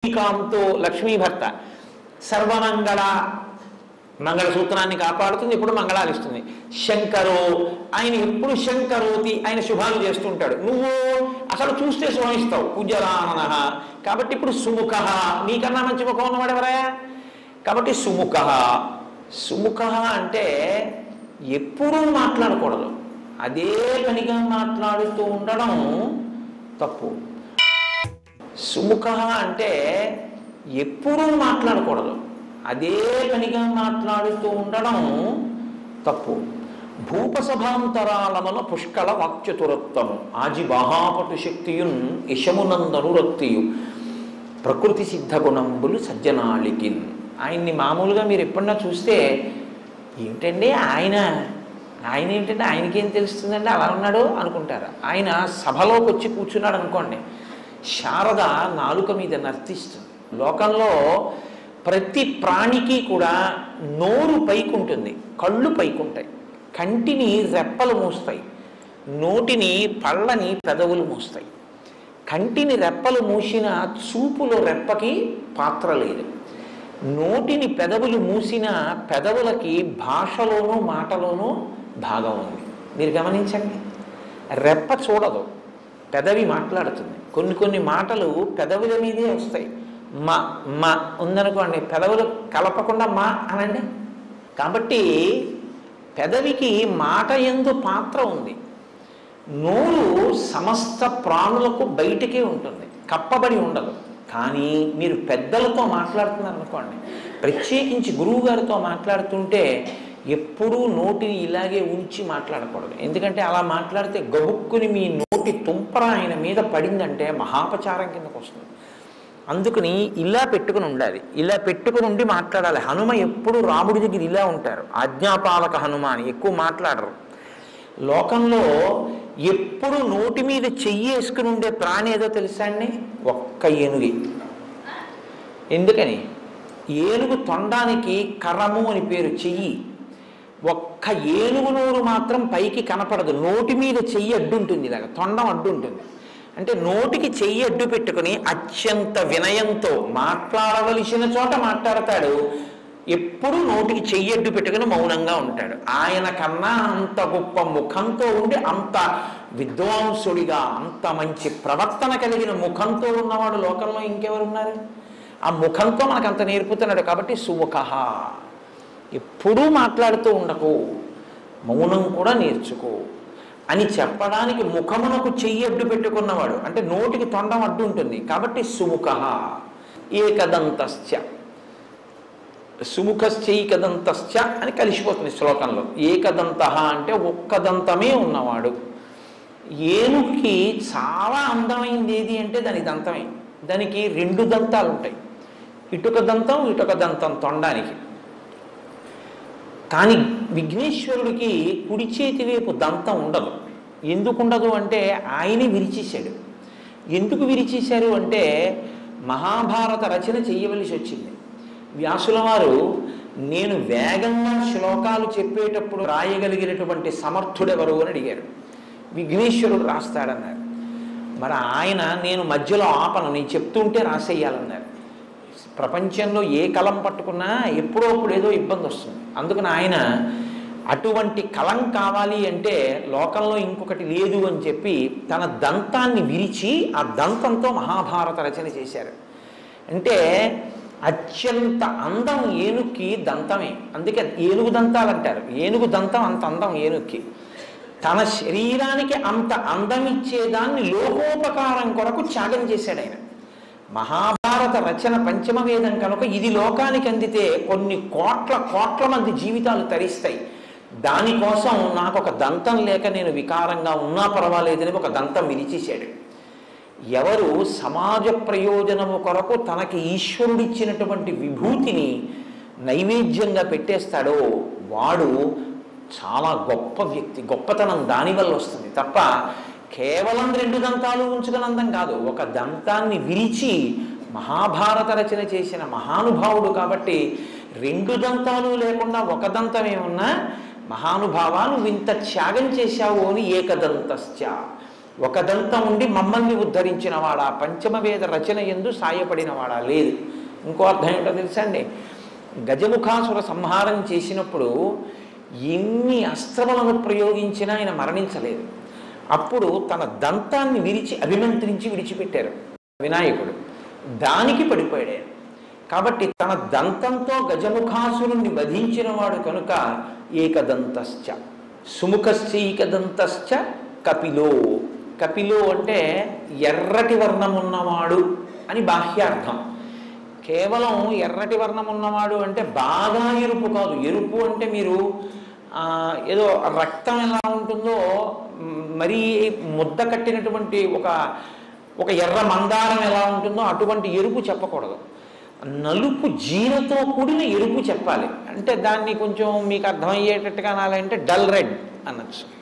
లక్ష్మీకాంతో లక్ష్మీ భర్త సర్వమంగళ మంగళసూత్రాన్ని కాపాడుతుంది ఎప్పుడు మంగళాలు ఇస్తుంది శంకరో ఆయన ఎప్పుడు శంకరోతి ఆయన శుభాలు చేస్తుంటాడు నువ్వు అసలు చూస్తే శుభమిస్తావు పూజ్యరామన కాబట్టి ఇప్పుడు సుముఖ నీకన్నా మంచి ముఖం ఉన్నవాడు ఎవరయ్యా కాబట్టి సుముఖ సుముఖ అంటే ఎప్పుడూ మాట్లాడకూడదు అదే పనిగా మాట్లాడుతూ ఉండడం తప్పు సుముఖ అంటే ఎప్పుడూ మాట్లాడకూడదు అదే పనిగా మాట్లాడుతూ ఉండడం తప్పు భూపసభాంతరాలమల పుష్కళ వాక్చతురత్వము ఆజి బాహాపటు శక్తియున్ యశమునందనురక్తియు ప్రకృతి సిద్ధ గుణంబులు సజ్జనాళికిన్ ఆయన్ని మామూలుగా మీరు ఎప్పుడన్నా చూస్తే ఏమిటండి ఆయన ఆయన ఏంటంటే ఆయనకేం తెలుస్తుందండి అలా ఉన్నాడు అనుకుంటారు ఆయన సభలోకి వచ్చి కూర్చున్నాడు అనుకోండి శారద నాలుక మీద నర్తిస్తుంది లోకంలో ప్రతి ప్రాణికి కూడా నోరు పైకి ఉంటుంది కళ్ళు పైకి ఉంటాయి కంటిని రెప్పలు మూస్తాయి నోటిని పళ్ళని పెదవులు మూస్తాయి కంటిని రెప్పలు మూసిన చూపులో రెప్పకి పాత్ర లేదు నోటిని పెదవులు మూసిన పెదవులకి భాషలోనూ మాటలోనూ భాగం ఉంది మీరు గమనించండి రెప్ప చూడదు పెదవి మాట్లాడుతుంది కొన్ని కొన్ని మాటలు పెదవుల మీదే వస్తాయి మా మా ఉందనుకోండి పెదవులు కలపకుండా మా అనండి కాబట్టి పెదవికి మాట ఎందు పాత్ర ఉంది నోరు సమస్త ప్రాణులకు బయటికే ఉంటుంది కప్పబడి ఉండదు కానీ మీరు పెద్దలతో మాట్లాడుతున్నారు అనుకోండి ప్రత్యేకించి గురువు గారితో మాట్లాడుతుంటే ఎప్పుడూ నోటిని ఇలాగే ఉంచి మాట్లాడకూడదు ఎందుకంటే అలా మాట్లాడితే గబుక్కుని మీ నోటి తుంపర ఆయన మీద పడిందంటే మహాపచారం కిందకు వస్తుంది అందుకని ఇలా పెట్టుకుని ఉండాలి ఇలా పెట్టుకుని ఉండి మాట్లాడాలి హనుమ ఎప్పుడు రాముడి దగ్గర ఇలా ఉంటారు ఆజ్ఞాపాలక హనుమ అని ఎక్కువ మాట్లాడరు లోకంలో ఎప్పుడు నోటి మీద చెయ్యి వేసుకుని ఉండే ప్రాణి ఏదో తెలుసా అండి ఒక్క ఏనుగి ఎందుకని ఏనుగు తొండానికి కర్రము అని పేరు చెయ్యి ఒక్క ఏనుగు నోరు మాత్రం పైకి కనపడదు నోటి మీద చెయ్యి అడ్డుంటుంది ఇలాగ తొండం అడ్డుంటుంది అంటే నోటికి చెయ్యి అడ్డు పెట్టుకుని అత్యంత వినయంతో మాట్లాడవలసిన చోట మాట్లాడతాడు ఎప్పుడు నోటికి చెయ్యి అడ్డు పెట్టుకుని మౌనంగా ఉంటాడు ఆయన కన్నా అంత గొప్ప ముఖంతో ఉండి అంత విద్వాంసుడిగా అంత మంచి ప్రవర్తన కలిగిన ముఖంతో ఉన్నవాడు లోకంలో ఇంకెవరున్నారు ఆ ముఖంతో మనకు అంత నేర్పుతున్నాడు కాబట్టి సుముఖ ఎప్పుడూ మాట్లాడుతూ ఉండకు మౌనం కూడా నేర్చుకో అని చెప్పడానికి ముఖమునకు చెయ్యి అడ్డు పెట్టుకున్నవాడు అంటే నోటికి తొండం అడ్డు ఉంటుంది కాబట్టి సుముఖ ఏకదంతశ్చ సుముఖశ్చైకదంతశ్చ అని కలిసిపోతుంది శ్లోకంలో ఏకదంత అంటే ఒక్క దంతమే ఉన్నవాడు ఏనుగుకి చాలా అందమైంది ఏది అంటే దాని దంతమే దానికి రెండు దంతాలు ఉంటాయి ఇటుక దంతం ఇటుక దంతం తొండానికి కానీ విఘ్నేశ్వరుడికి కుడి చేతి వైపు దంతం ఉండదు ఎందుకు ఉండదు అంటే ఆయనే విరిచేశాడు ఎందుకు విరిచేశారు అంటే మహాభారత రచన చేయవలసి వచ్చింది వ్యాసుల వారు నేను వేగంగా శ్లోకాలు చెప్పేటప్పుడు రాయగలిగినటువంటి సమర్థుడెవరు అని అడిగారు విఘ్నేశ్వరుడు రాస్తాడన్నారు మరి ఆయన నేను మధ్యలో ఆపను నేను చెప్తుంటే రాసేయాలన్నారు ప్రపంచంలో ఏ కలం పట్టుకున్నా ఎప్పుడో అప్పుడు ఏదో ఇబ్బంది వస్తుంది అందుకని ఆయన అటువంటి కలం కావాలి అంటే లోకంలో ఇంకొకటి లేదు అని చెప్పి తన దంతాన్ని విరిచి ఆ దంతంతో మహాభారత రచన చేశారు అంటే అత్యంత అందం ఏనుగుకి దంతమే అందుకే ఏనుగు దంతాలు అంటారు ఏనుగు దంతం అంత అందం ఏనుగుకి తన శరీరానికి అంత అందం ఇచ్చేదాన్ని లోకోపకారం కొరకు త్యాగం చేశాడు ఆయన మహాభారత రచన పంచమ వేదం కనుక ఇది లోకానికి అందితే కొన్ని కోట్ల కోట్ల మంది జీవితాలు తరిస్తాయి దానికోసం నాకు ఒక దంతం లేక నేను వికారంగా ఉన్నా పర్వాలేదని ఒక దంతం విరిచేశాడు ఎవరు సమాజ ప్రయోజనము కొరకు తనకి ఈశ్వరుడిచ్చినటువంటి విభూతిని నైవేద్యంగా పెట్టేస్తాడో వాడు చాలా గొప్ప వ్యక్తి గొప్పతనం దానివల్ల వస్తుంది తప్ప కేవలం రెండు దంతాలు ఉంచుకుని అందం కాదు ఒక దంతాన్ని విరిచి మహాభారత రచన చేసిన మహానుభావుడు కాబట్టి రెండు దంతాలు లేకుండా ఒక దంతమే ఉన్నా మహానుభావా నువ్వు ఇంత త్యాగం చేశావు అని ఏకదంతశ్చ ఒక దంతం ఉండి మమ్మల్ని ఉద్ధరించిన వాడా పంచమవేద రచన ఎందు సాయపడిన వాడా లేదు ఇంకో అర్థం ఏంటో తెలుసా అండి గజముఖాసుర సంహారం చేసినప్పుడు ఎన్ని అస్త్రములను ప్రయోగించినా ఆయన మరణించలేదు అప్పుడు తన దంతాన్ని విరిచి అభిమంత్రించి విడిచిపెట్టారు వినాయకుడు దానికి పడిపోయాడు ఆయన. కాబట్టి తన దంతంతో గజముఖాసురుణ్ణి వధించిన వాడు కనుక ఏకదంతశ్చ సుముఖశ్చైకదంతశ్చ కపిలో కపిలో అంటే ఎర్రటి వర్ణం ఉన్నవాడు అని బాహ్యార్థం కేవలం ఎర్రటి వర్ణం ఉన్నవాడు అంటే బాగా ఎరుపు కాదు ఎరుపు అంటే మీరు ఆ, ఏదో రక్తం ఎలా ఉంటుందో మ్, మరీ ముద్ద కట్టినటువంటి ఒక ఒక ఎర్ర మందారం ఎలా ఉంటుందో అటువంటి ఎరుపు చెప్పకూడదు నలుపు జీరతో కూడిన ఎరుపు చెప్పాలి అంటే దాన్ని కొంచెం మీకు అర్థమయ్యేటట్టుగా అనాలంటే డల్ రెడ్ అనొచ్చు